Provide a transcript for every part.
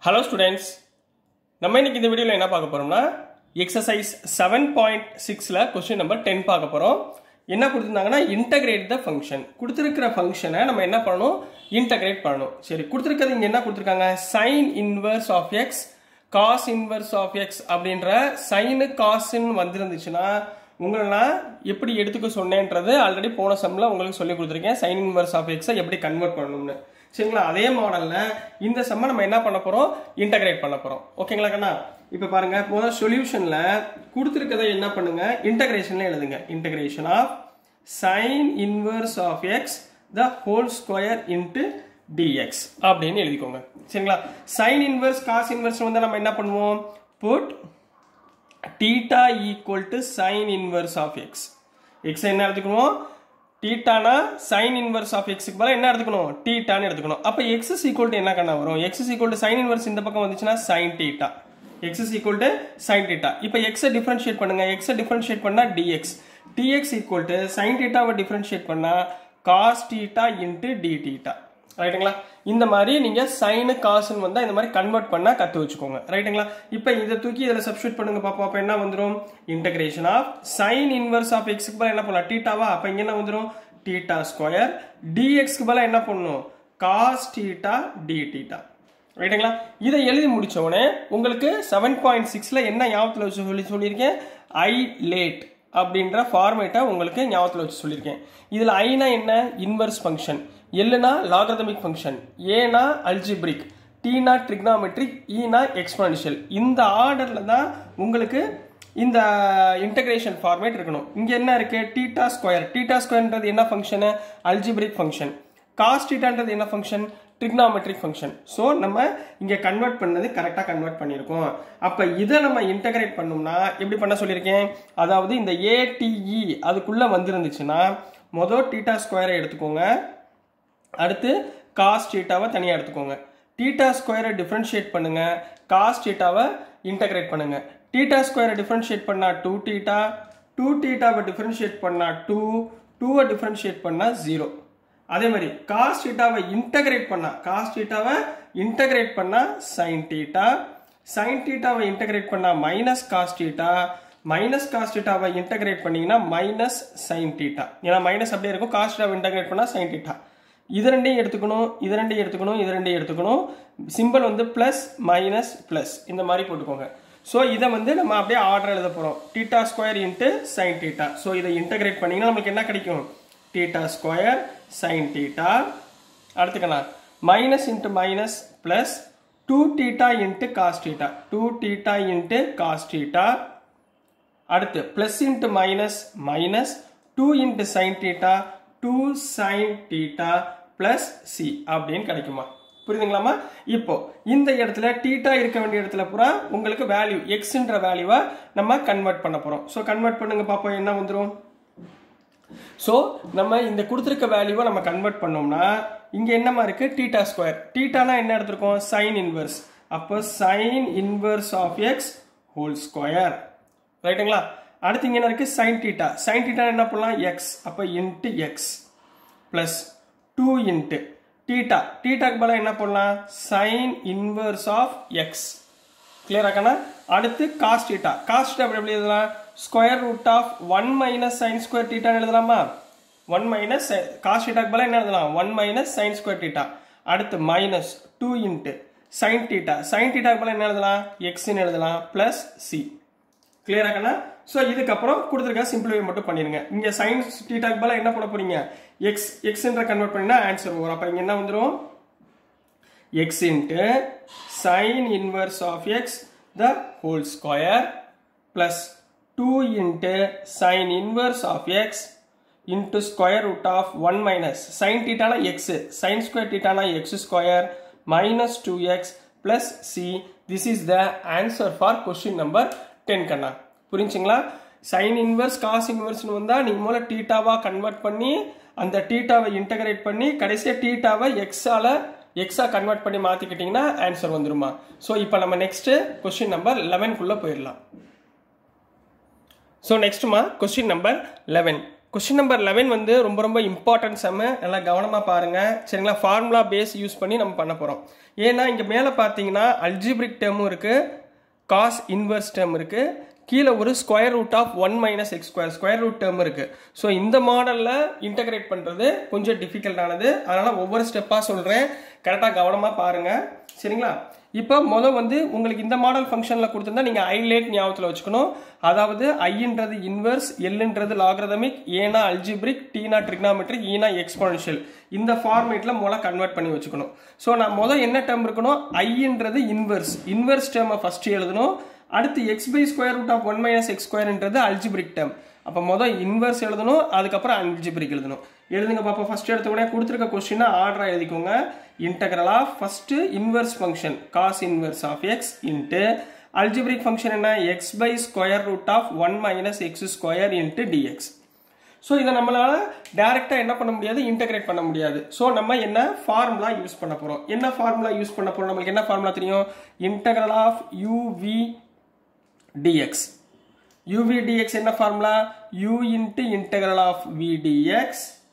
hello students நம்ம இன்னைக்கு இந்த வீடியோவில் என்ன பார்க்க போறோம்னா எக்ஸசைஸ் செவன் பாயிண்ட் சிக்ஸில் கொஸ்டின் நம்பர் டென் பார்க்க போகிறோம் என்ன கொடுத்துருந்தாங்கன்னா இன்டகிரேட் த ஃபங்க்ஷன் கொடுத்துருக்கிற ஃபங்க்ஷனை நம்ம என்ன பண்ணணும் இன்டகிரேட் பண்ணணும் சரி கொடுத்துருக்கிறது இங்கே என்ன கொடுத்துருக்காங்க sine inverse of x cos inverse of x அப்படின்ற சைனு காசுன்னு வந்திருந்துச்சுன்னா உங்களை நான் எப்படி எடுத்துக்க சொன்னேன்றது ஆல்ரெடி போன சம்மில் உங்களுக்கு சொல்லி கொடுத்துருக்கேன் சைன் இன்வர்ஸ் ஆஃப் எக்ஸை எப்படி கன்வெர்ட் பண்ணணும்னு சரிங்களா அதே மாடலில் இந்த செம்மை நம்ம என்ன பண்ண போகிறோம் இன்டகிரேட் பண்ண போகிறோம் ஓகேங்களா கண்ணா இப்போ பாருங்க முதல் சொல்யூஷனில் கொடுத்துருக்கதை என்ன பண்ணுங்க இன்டகிரேஷனில் எழுதுங்க integration of sine inverse of x the whole square into dx அப்படின்னு எழுதிக்கோங்க சரிங்களா சைன் இன்வர்ஸ் காஸ் இன்வர்ஸ் வந்து நம்ம என்ன பண்ணுவோம் put theta equal to sine inverse of x x என்ன எடுத்துக்கணும் டீட்டானா சைன் இன்வர்ஸ் ஆஃப் எக்ஸுக்கு பதிலாக என்ன எடுத்துக்கணும் டீட்டான்னு எடுத்துக்கணும் அப்போ எக்ஸ் இஸ் ஈக்குவல் டு என்ன கண்ணா வரும் x is equal to sine inverse இந்த பக்கம் வந்துச்சுன்னா sine theta x is equal to sine theta இப்போ எக்ஸை டிஃபரன்ஷியேட் பண்ணுங்க எக்ஸை டிஃபரன்ஷியேட் பண்ணால் dx dx equal to sine டீட்டாவை டிஃபரன்ஷியேட் பண்ணால் cos theta into d theta ரைட்டுங்களா இந்த மாதிரி நீங்க சைனு காசுன்னு வந்தா இந்த மாதிரி கன்வெர்ட் பண்ணா கத்து வச்சுக்கோங்க ரைட்டுங்களா இப்போ இதை தூக்கி இதில் சப்ஸ்டியூட் பண்ணுங்க பாப்போம் அப்போ என்ன வந்துடும் integration of sine inverse of எக்ஸ்க்கு பதிலாக என்ன பண்ணலாம் டீட்டாவா அப்போ இங்க என்ன வந்துடும் டீட்டா ஸ்கொயர் டிஎக்ஸ்க்கு பதிலாக என்ன பண்ணணும் காஸ் டீட்டா டி டீட்டா ரைட்டுங்களா இதை எழுதி முடிச்ச உடனே உங்களுக்கு செவன் பாயிண்ட் சிக்ஸில் என்ன ஞாபகத்தில் வச்சு சொல்லி சொல்லியிருக்கேன் ஐ லேட் அப்படின்ற ஃபார்மேட்டை உங்களுக்கு ஞாபகத்தில் வச்சு சொல்லியிருக்கேன் இதில் ஐனா என்ன இன்வர்ஸ் ஃபங்க்ஷன் எல்லுனா லாகரதமிக் ஃபங்க்ஷன் ஏனா அல்ஜிப்ரிக் டீனா ட்ரிக்னாமெட்ரிக் ஈனா எக்ஸ்பனன்ஷியல் இந்த ஆர்டரில் தான் உங்களுக்கு இந்த இன்டகிரேஷன் ஃபார்மேட் இருக்கணும் இங்கே என்ன இருக்கு டீட்டா ஸ்கொயர் டீட்டா ஸ்கொயர்ன்றது என்ன ஃபங்க்ஷனு அல்ஜிப்ரிக் ஃபங்க்ஷன் காஸ் டீட்டான்றது என்ன ஃபங்க்ஷன் ட்ரிக்னாமெட்ரிக் ஃபங்க்ஷன் ஸோ நம்ம இங்கே கன்வெர்ட் பண்ணது கரெக்டாக கன்வெர்ட் பண்ணியிருக்கோம் அப்போ இதை நம்ம இன்டகிரேட் பண்ணோம்னா எப்படி பண்ண சொல்லியிருக்கேன் அதாவது இந்த ஏடிஇ அதுக்குள்ளே வந்துருந்துச்சுன்னா மொதல் டீட்டா ஸ்கொயரை எடுத்துக்கோங்க அடுத்து காஸ் டீட்டாவை தனியாக எடுத்துக்கோங்க டீட்டா ஸ்கொயரை டிஃப்ரென்ஷியேட் பண்ணுங்க காஸ் டீட்டாவை இன்டகிரேட் பண்ணுங்க டீட்டா ஸ்கொயரை டிஃப்ரென்ஷியேட் பண்ணா டூ டீட்டா டூ டீட்டாவை டிஃப்ரென்ஷியேட் பண்ணா டூ டூவை டிஃப்ரென்ஷியேட் பண்ணா ஜீரோ அதே மாதிரி காஸ் டீட்டாவை இன்டகிரேட் பண்ணா காஸ் டீட்டாவை இன்டகிரேட் பண்ணா சைன் டீட்டா சைன் டீட்டாவை இன்டகிரேட் பண்ணா minus cos theta minus cos டீட்டாவை இன்டகிரேட் பண்ணீங்கன்னா மைனஸ் சைன் டீட்டா ஏன்னா மைனஸ் அப்படியே இருக்கும் காஸ் டீட்டாவை இன்டகிரேட் பண்ணா சைன் டீட்டா இது ரெண்டையும் எடுத்துக்கணும் இது ரெண்டையும் எடுத்துக்கணும் இது ரெண்டையும் எடுத்துக்கணும் சிம்பிள் வந்து பிளஸ் மைனஸ் பிளஸ் இந்த மாதிரி போட்டுக்கோங்க ஸோ இதை வந்து நம்ம அப்படியே ஆர்டர் எழுத போகிறோம் theta square into sine theta so இதை இன்டகிரேட் பண்ணிங்கன்னா நமக்கு என்ன கிடைக்கும் டீட்டா ஸ்கொயர் சைன் டீட்டா அடுத்துக்கலாம் minus into minus plus two theta into cos theta two theta into cos theta அடுத்து plus into minus minus two into sine theta two sine theta plus C அப்படின்னு கிடைக்குமா புரியுதுங்களாமா இப்போ இந்த இடத்துல theta இருக்க வேண்டிய இடத்துல பூரா உங்களுக்கு வேல்யூ எக்ஸ்ன்ற வேல்யூவை நம்ம கன்வெர்ட் பண்ண போறோம் ஸோ கன்வெர்ட் பண்ணுங்க பார்ப்போம் என்ன வந்துடும் ஸோ நம்ம இந்த கொடுத்துருக்க வேல்யூவை நம்ம கன்வெர்ட் பண்ணோம்னா இங்கே என்னமா இருக்கு டீட்டா ஸ்கொயர் டீட்டானா என்ன எடுத்திருக்கோம் சைன் இன்வர்ஸ் அப்போ sine inverse of x whole square ரைட்டுங்களா அடுத்து இங்கே என்ன இருக்கு சைன் டீட்டா சைன் டீட்டா என்ன பண்ணலாம் எக்ஸ் அப்போ into x plus two into theta டீட்டாக்கு பதிலாக என்ன பண்ணலாம் sine inverse of x clear ஆக்கனா அடுத்து காஸ் டீட்டா காஸ் டீட்டா எப்படி எழுதலாம் square root of one minus sine square டீட்டான்னு எழுதலாமா ஒன் மைனஸ் காஸ் டீட்டாக்கு பதிலாக என்ன எழுதலாம் one minus sine square theta அடுத்து minus two into sine theta sine டீட்டாக்கு பதிலாக என்ன எழுதலாம் எக்ஸ்ன்னு எழுதலாம் பிளஸ் சி கிளியர் ஆகனா ஸோ இதுக்கப்புறம் கொடுத்துருக்க சிம்பிளிஃபை மட்டும் பண்ணிடுங்க இங்கே சயின்ஸ் டீட்டாக்கு பதிலாக என்ன பண்ண போறீங்க எக்ஸ் எக்ஸ்ன்ற கன்வெர்ட் பண்ணினா ஆன்சர் வரும் அப்போ இங்கே என்ன வந்துடும் x into sine inverse of x the whole square plus two into sine inverse of x into square root of one minus sine டீட்டானா எக்ஸ் சைன் ஸ்கொயர் டீட்டானா x square minus two x plus C this is the answer for question number ten கண்ணா புரிஞ்சுங்களா sine inverse cos இன்வர்ஸ்னு வந்தால் நீங்கள் மூலம் டீட்டாவாக convert பண்ணி அந்த டீட்டாவை integrate பண்ணி கடைசியாக டீட்டாவை எக்ஸால எக்ஸா கன்வெர்ட் பண்ணி மாற்றிக்கிட்டிங்கன்னா ஆன்சர் வந்துருமா ஸோ இப்போ நம்ம நெக்ஸ்ட்டு கொஸ்டின் நம்பர் லெவன்குள்ளே போயிடலாம் ஸோ நெக்ஸ்ட்டுமா question number eleven question number eleven வந்து ரொம்ப ரொம்ப இம்பார்ட்டன்ட் செம்ம நல்லா கவனமாக பாருங்கள் சரிங்களா ஃபார்முலா பேஸ் யூஸ் பண்ணி நம்ம பண்ண போகிறோம் ஏன்னா இங்கே மேலே பார்த்தீங்கன்னா அல்ஜிப்ரிக் டேர்மும் இருக்குது காஸ் இன்வர்ஸ் டேர்ம் இருக்குது கீழே ஒரு square root of one minus x square square root term இருக்குது ஸோ இந்த மாடலில் இன்டகிரேட் பண்ணுறது கொஞ்சம் டிஃபிகல்ட்டானது அதனால் ஒவ்வொரு ஸ்டெப்பாக சொல்கிறேன் கரெக்டாக கவனமாக பாருங்கள் சரிங்களா இப்போ முதல் வந்து உங்களுக்கு இந்த மாடல் ஃபங்க்ஷனில் கொடுத்துருந்தா நீங்கள் ஐலேட் ஞாபகத்தில் வச்சுக்கணும் அதாவது ஐன்றது இன்வர்ஸ் எல்லுன்றது லாகிரதமிக் ஏனா அல்ஜிப்ரிக் டீனா ட்ரிக்னாமெட்ரிக் ஈனா எக்ஸ்பொனன்ஷியல் இந்த ஃபார்மேட்டில் முதல்ல கன்வெர்ட் பண்ணி வச்சுக்கணும் ஸோ நான் முதல் என்ன டேர்ம் இருக்கணும் ஐன்றது இன்வர்ஸ் இன்வர்ஸ் டேர்மை ஃபஸ்ட்டு எழுதணும் அடுத்து x by square root of one minus x ஸ்கொயர்ன்றது அல்ஜிப்ரிக் டேர்ம் அப்போ மொதல் இன்வர்ஸ் எழுதணும் அதுக்கப்புறம் அல்ஜிப்ரிக் எழுதணும் எழுதுங்க பாப்பா ஃபர்ஸ்ட் எடுத்த உடனே கொடுத்துருக்க கொஸ்டினை ஆர்டராக எழுதிக்கோங்க integral of first inverse function cos inverse of x into algebraic function என்ன x by square root of one minus x square into dx so இதை நம்மளால டைரெக்டாக என்ன பண்ண முடியாது இன்டகிரேட் பண்ண முடியாது ஸோ நம்ம என்ன ஃபார்முலா யூஸ் பண்ண போகிறோம் என்ன ஃபார்முலா யூஸ் பண்ண போகிறோம் நம்மளுக்கு என்ன ஃபார்முலா தெரியும் integral of UV dx uv dx என்ன formula u into integral of v dx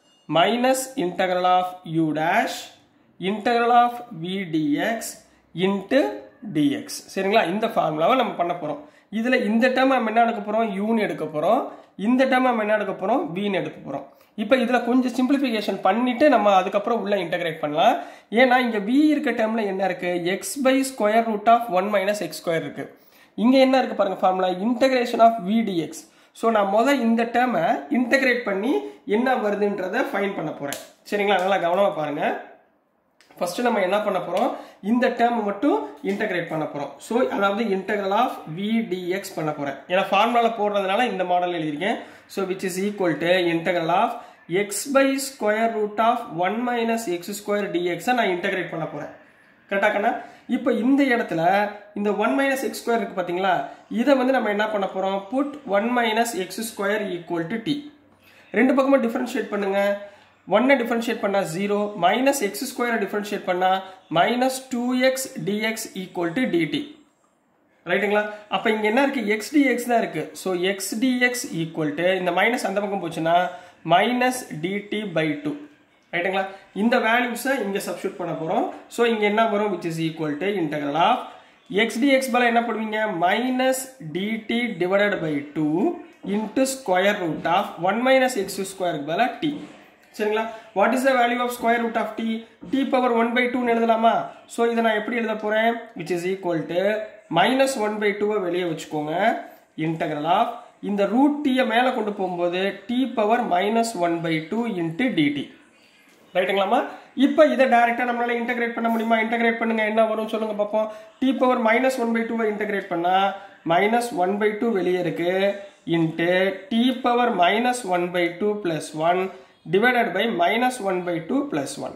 minus integral of u dash integral of v dx into dx சரிங்களா இந்த ஃபார்முலாவை நம்ம பண்ண போகிறோம் இதில் இந்த டேர்ம் நம்ம என்ன எடுக்க போகிறோம் யூன்னு எடுக்க போகிறோம் இந்த டேர்ம் நம்ம என்ன எடுக்க போகிறோம் வின்னு எடுக்க போகிறோம் இப்போ இதில் கொஞ்சம் சிம்பிளிஃபிகேஷன் பண்ணிட்டு நம்ம அதுக்கப்புறம் உள்ள இன்டகிரேட் பண்ணலாம் ஏன்னா இங்கே v இருக்க டேர்மில் என்ன இருக்குது x by square root of one minus x square இருக்குது இங்கே என்ன இருக்குது பாருங்கள் formula integration of vdx so நான் முதல் இந்த டேர்மை இன்டகிரேட் பண்ணி என்ன வருதுன்றதை ஃபைன் பண்ண போகிறேன் சரிங்களா நல்லா கவனமாக பாருங்கள் ஃபர்ஸ்ட் நம்ம என்ன பண்ண போகிறோம் இந்த டேர்ம் மட்டும் இன்டகிரேட் பண்ண போகிறோம் ஸோ அதாவது இன்டகிரல் ஆஃப் விடிஎக்ஸ் பண்ண போகிறேன் ஏன்னா ஃபார்முலாவில் போடுறதுனால இந்த மாடல் எழுதியிருக்கேன் so which is equal to integral of x by square root of one minus x square டிஎக்ஸை நான் இன்டகிரேட் பண்ண போகிறேன் கரெக்டாக கண்ணா இப்போ இந்த இடத்துல இந்த ஒன் மைனஸ் எக்ஸ் ஸ்கொயர் இருக்கு பார்த்தீங்களா இதை வந்து நம்ம என்ன பண்ண போகிறோம் put one minus x square equal to t ரெண்டு பக்கமும் டிஃபரன்ஷியேட் பண்ணுங்க ஒன்னை டிஃபரன்ஷியேட் பண்ணால் ஜீரோ மைனஸ் எக்ஸ் ஸ்கொயரை டிஃபரன்ஷியேட் பண்ணால் minus two x dx equal to dt ரைட்டுங்களா அப்போ இங்கே என்ன இருக்குது எக்ஸ் டிஎக்ஸ் தான் இருக்குது so x dx equal to இந்த மைனஸ் அந்த பக்கம் போச்சுன்னா மைனஸ் டிடி பை டூ ரைட்டுங்களா இந்த வேல்யூஸை இங்கே சப்ஸ்டியூட் பண்ண போகிறோம் ஸோ இங்கே என்ன வரும் which is equal to integral of x dx பதில் என்ன பண்ணுவீங்க minus dt divided by two into square root of one minus x ஸ்கொயருக்கு பதிலாக டி சரிங்களா what is the value of square root of t t power one by டூன்னு எழுதலாமா so இதை நான் எப்படி எழுத போகிறேன் which is equal to minus one by டூவை வெளியே வச்சுக்கோங்க இன்டகரல் ஆஃப் இந்த ரூட் டீயை மேலே கொண்டு போகும்போது t power minus one by two into dt ரைட்டுங்களாமா இப்போ இதை டைரெக்டாக நம்மளால இன்டகிரேட் பண்ண முடியுமா இன்டகிரேட் பண்ணுங்க என்ன வரும் சொல்லுங்க பார்ப்போம் t power minus one by டூவை இன்டகிரேட் பண்ணால் மைனஸ் ஒன் பை டூ வெளியே இருக்கு into t power minus one by two plus one divided by minus one by two plus one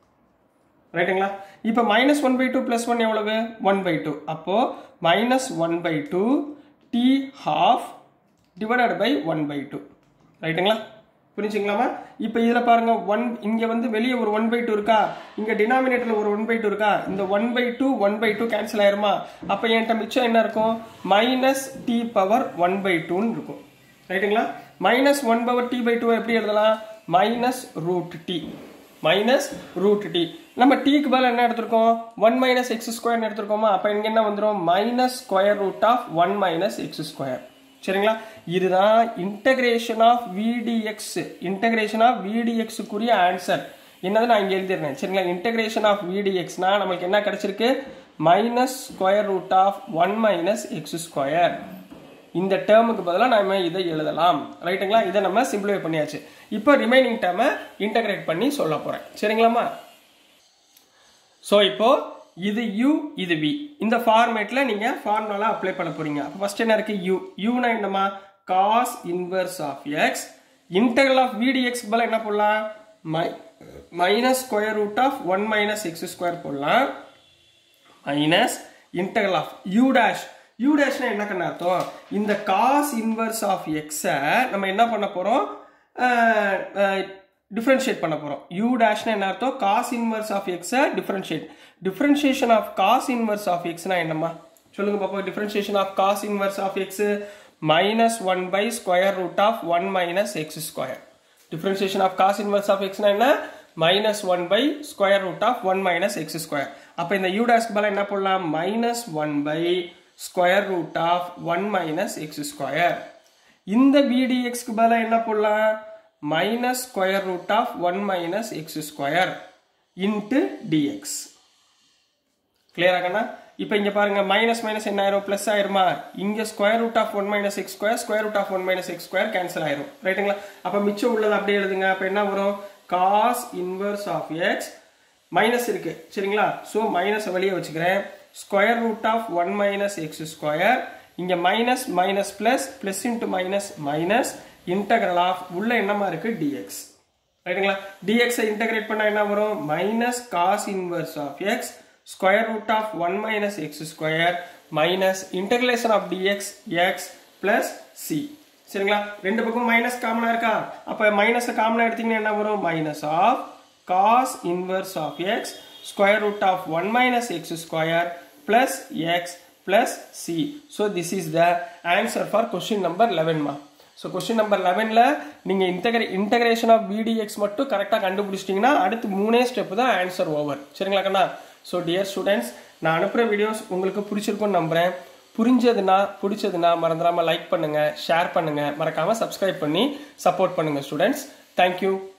ரைட்டுங்களா இப்போ minus one by two plus one எவ்வளவு one by two அப்போ minus one by two t half divided by one by two ரைட்டுங்களா புரிஞ்சுங்களாமா இப்போ இதில் பாருங்க one இங்கே வந்து வெளியே ஒரு ஒன் பை டூ இருக்கா இங்கே டினாமினேட்டரில் ஒரு ஒன் பை டூ இருக்கா இந்த one by two one by two cancel ஆயிருமா அப்போ என்கிட்ட மிச்சம் என்ன இருக்கும் minus t power one by டூன்னு இருக்கும் ரைட்டுங்களா minus one power t by two எப்படி எழுதலாம் minus root t minus root t நம்ம டீக்கு பதில் என்ன எடுத்திருக்கோம் ஒன் மைனஸ் எக்ஸ் ஸ்கொயர்னு எடுத்திருக்கோமா அப்போ இங்கே என்ன வந்துடும் minus square root of one minus x square சரிங்களா இதுதான் integration of v dx integration of விடிஎக்ஸுக்குரிய ஆன்சர் என்னது நான் இங்கே எழுதிடுறேன் சரிங்களா இன்டகிரேஷன் ஆஃப் விடிஎக்ஸ்னா நமக்கு என்ன கிடைச்சிருக்கு minus square root of one minus x square இந்த டேர்முக்கு பதிலாக நம்ம இதை எழுதலாம் ரைட்டுங்களா இதை நம்ம சிம்பிளிஃபை பண்ணியாச்சு இப்போ ரிமைனிங் டேர்மை இன்டகிரேட் பண்ணி சொல்ல போகிறேன் சரிங்களாமா ஸோ இப்போ இது u இது v இந்த ஃபார்மேட்டில் நீங்கள் ஃபார்முலா அப்ளை பண்ண போறீங்க அப்போ ஃபர்ஸ்ட் என்ன இருக்கு u uனா என்னமா cos inverse of x integral of vdx பதில் என்ன போடலாம் மை minus square root of one minus x square போடலாம் minus integral of u dash u டேஷ்னா என்ன கண்ண அர்த்தம் இந்த cos இன்வர்ஸ் ஆஃப் எக்ஸை நம்ம என்ன பண்ண போகிறோம் டிஃப்ரென்ஷியேட் பண்ண போகிறோம் யூ டேஷ்னா என்ன அர்த்தம் காஸ் இன்வர்ஸ் ஆஃப் எக்ஸை differentiate differentiation of cos inverse of எக்ஸ்னா என்னம்மா சொல்லுங்க பாப்போம் differentiation of cos inverse of x minus one by square root of one minus x square differentiation of cos inverse of எக்ஸ்னா என்ன minus one by square root of one minus x square அப்போ இந்த யூடாஸ்க்கு பதிலாக என்ன போடலாம் minus one by square root of one minus x square இந்த பிடிஎக்ஸ்க்கு பதிலாக என்ன போடலாம் minus square root of one minus x square into dx கிளியரா கண்ணா இப்போ இங்க பாருங்க மைனஸ் மைனஸ் என்ன ஆயிரும் பிளஸ் ஆயிருமா இங்க square root of one minus x square square root of one minus x square cancel ஆயிரும் ரைட்டுங்களா அப்ப மிச்சம் உள்ளது அப்படியே எழுதுங்க அப்ப என்ன வரும் cos inverse of x minus இருக்கு சரிங்களா ஸோ மைனஸ் வெளியே வச்சுக்கிறேன் square root of one minus x square இங்க minus minus plus plus into minus minus integral of உள்ள என்னமா இருக்கு டிஎக்ஸ் ரைட்டுங்களா டிஎக்ஸ் இன்டகிரேட் பண்ணா என்ன வரும் minus cos inverse of x square root of one minus x square minus integration of dx x plus c சரிங்களா ரெண்டு பக்கம் மைனஸ் காமனா இருக்கா அப்ப மைனஸ் காமனா எடுத்தீங்கன்னா என்ன வரும் minus of cos inverse of x square root of one minus x square plus x plus c so this is the answer for question number லெவன்மா ஸோ கொஸ்டின் நம்பர் லெவனில் நீங்கள் இன்டகிரே இன்டகிரேஷன் ஆஃப் பிடிஎக்ஸ் மட்டும் கரெக்டாக கண்டுபிடிச்சிட்டிங்கன்னா அடுத்து மூணே ஸ்டெப் தான் answer over சரிங்களா கண்ணா so dear students நான் அனுப்புகிற வீடியோஸ் உங்களுக்கு பிடிச்சிருக்கும்னு நம்புகிறேன் புரிஞ்சதுன்னா பிடிச்சதுன்னா மறந்துடாமல் லைக் பண்ணுங்கள் ஷேர் பண்ணுங்கள் மறக்காமல் சப்ஸ்கிரைப் பண்ணி சப்போர்ட் பண்ணுங்கள் ஸ்டூடெண்ட்ஸ் தேங்க்யூ